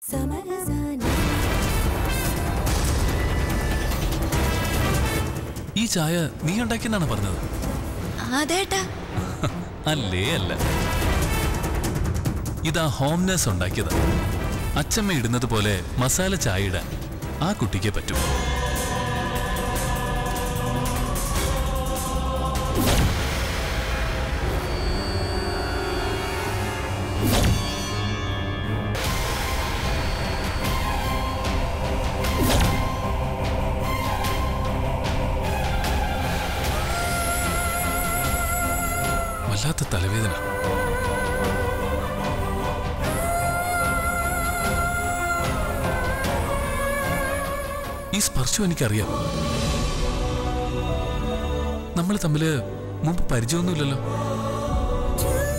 ഈ ചായ നീ ഉണ്ടാക്കിയെന്നാണ് പറഞ്ഞത് അതേട്ടാ അല്ലേ അല്ല ഇതാ ഹോംനെസ് ഉണ്ടാക്കിയത് അച്ചമ്മ ഇടുന്നത് പോലെ മസാല ചായ ഇടാൻ ആ കുട്ടിക്ക് പറ്റും വല്ലാത്ത തലവേദന ഈ സ്പർശം എനിക്കറിയാം നമ്മൾ തമ്മില് മുമ്പ് പരിചയമൊന്നുമില്ലല്ലോ